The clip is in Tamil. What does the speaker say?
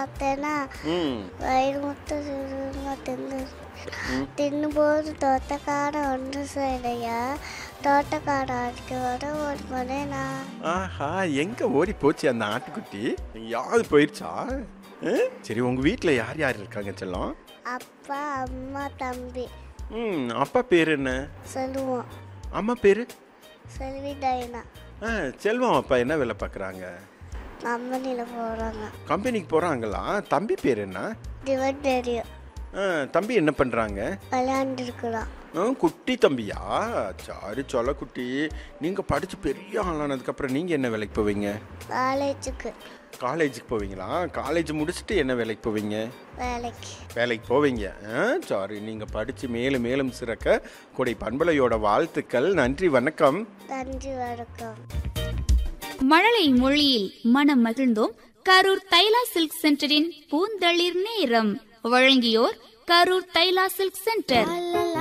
பார்த்தேன்னா ம் வயிறு முட்டை சுருங்க தின்னு தின்னும்போது தோட்டக்காரன் ஒன்று செய்யலையா தோட்டக்காரருக்கு வர ஒரு மணி ஆஹா எங்க ஓடி போச்சு அந்த ஆட்டுக்குட்டி எங்கேயாவது போயிடுச்சா ஆ? சரி உங்க வீட்ல யார் யார் இருக்காங்க செல்லம் அப்பா அம்மா தம்பி ம் அப்பா பேர் என்ன சொல்லுவோம் அம்மா பேரு செல்வி டைனா ஆ செல்வம் அப்பா என்ன வேலை பார்க்குறாங்க கம்பெனியில் போகிறாங்க கம்பெனிக்கு போகிறாங்களா தம்பி பேர் என்ன திவன் தெரியும் ஆ, தம்பி என்ன பண்ணுறாங்க விளையாண்டுருக்குறான் குட்டி தம்பியா சாரி சொல்ல குட்டி நீங்கள் படித்து பெரிய ஆளானதுக்கப்புறம் நீங்கள் என்ன வேலைக்கு போவீங்க காலேஜுக்கு காலேஜுக்கு போவீங்களா காலேஜ் முடிச்சுட்டு என்ன வேலைக்கு போவீங்க வேலைக்கு வேலைக்கு போவீங்க சாரி நீங்கள் படித்து மேலும் மேலும் சிறக்க கொடை பண்பலையோட வாழ்த்துக்கள் நன்றி வணக்கம் நன்றி வணக்கம் மழலை மொழியில் மனம் மகிழ்ந்தோம் கரூர் தைலா சில்க் சென்டரின் பூந்தளிர் நேரம் வழங்கியோர் கரூர் தைலா சில்க் சென்டர்